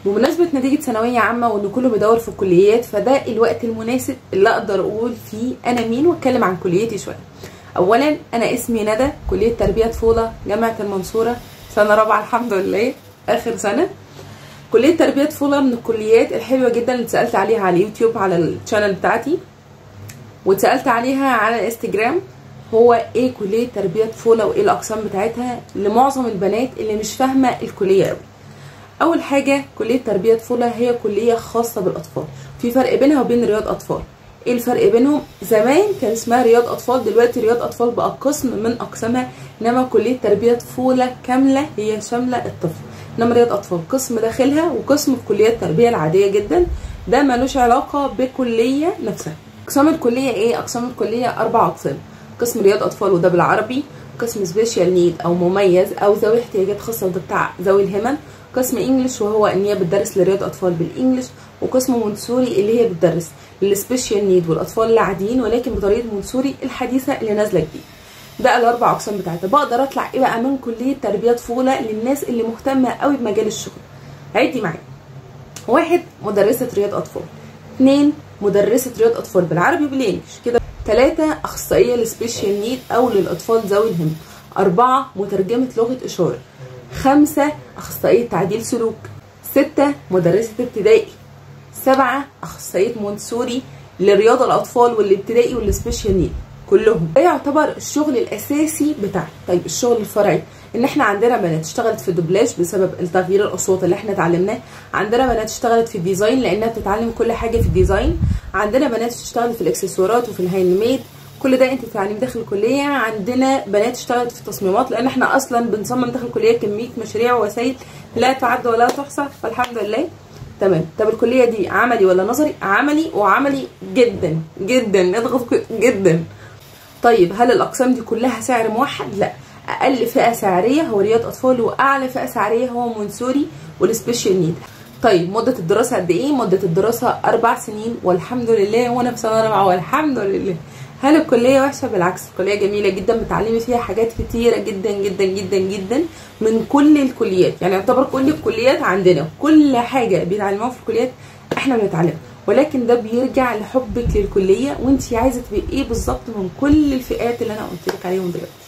بمناسبة نتيجة ثانوية عامة وان كله بيدور في الكليات فده الوقت المناسب اللي اقدر اقول فيه انا مين واتكلم عن كليتي شوية اولا انا اسمي ندى كلية تربية طفولة جامعة المنصورة سنة رابعة الحمد لله اخر سنة كلية تربية طفولة من الكليات الحلوة جدا اللي اتسألت عليها على اليوتيوب على الشانل بتاعتي واتسألت عليها على الانستجرام هو ايه كلية تربية طفولة وايه الاقسام بتاعتها لمعظم البنات اللي مش فاهمة الكلية قوي اول حاجة كلية تربية طفولة هي كلية خاصة بالاطفال في فرق بينها وبين رياض اطفال ايه الفرق بينهم زمان كان اسمها رياض اطفال دلوقتي رياض اطفال بقى قسم من اقسامها انما كلية تربية طفولة كاملة هي شاملة الطفل انما رياض اطفال قسم داخلها وقسم في كليات التربية العادية جدا ده ملوش علاقة بكلية نفسها اقسام الكلية ايه اقسام الكلية اربع اقسام قسم رياض اطفال وده بالعربي قسم سبيشال نيد او مميز او ذوي احتياجات خاصه وده بتاع ذوي الهمم قسم انجلش وهو ان هي بتدرس لرياض اطفال بالانجلش وقسم مونسوري اللي هي بتدرس للسبيشال نيد والاطفال العاديين ولكن بطريقه مونسوري الحديثه اللي نازله جديد ده الاربع اقسام بتاعتها بقدر اطلع ايه بقى من كليه تربيه طفوله للناس اللي مهتمه قوي بمجال الشغل عدي معايا واحد مدرسه رياض اطفال اثنين مدرسه رياض اطفال بالعربي وبالانجلش كده ثلاثة أخصائية لسبيشال نيد أو للأطفال ذوي الهم أربعة مترجمة لغة إشارة خمسة أخصائية تعديل سلوك ستة مدرسة ابتدائي سبعة أخصائية مونسوري لرياضة الأطفال والابتدائي والسبيشال نيد كلهم ده يعتبر الشغل الأساسي بتاعنا طيب الشغل الفرعي ان احنا عندنا بنات اشتغلت في الدوبلاج بسبب التغيير الاصوات اللي احنا اتعلمناه عندنا بنات اشتغلت في الديزاين لانها بتتعلم كل حاجه في الديزاين عندنا بنات اشتغلت في الاكسسوارات وفي الهاند ميد كل ده انت بتتعلمي داخل الكليه عندنا بنات اشتغلت في التصميمات لان احنا اصلا بنصمم داخل الكليه كميه مشاريع ووسائل لا تعد ولا تحصى فالحمد لله تمام طب الكليه دي عملي ولا نظري عملي وعملي جدا جدا اضغط جدا طيب هل الاقسام دي كلها سعر موحد لا اقل فئه سعريه هو رياض اطفال واعلى فئه سعريه هو مونسوري والسبيشال نيد طيب مده الدراسه قد ايه مده الدراسه اربع سنين والحمد لله وانا في سنه رابعه والحمد لله هل الكليه وحشه بالعكس الكليه جميله جدا بتعلمي فيها حاجات كتيره جدا جدا جدا جدا من كل الكليات يعني يعتبر كل الكليات عندنا كل حاجه بيتعلموها في الكليات احنا بنتعلمها ولكن ده بيرجع لحبك للكليه وانت عايزه تبقي ايه بالظبط من كل الفئات اللي انا قلت لك عليهم دلوقتي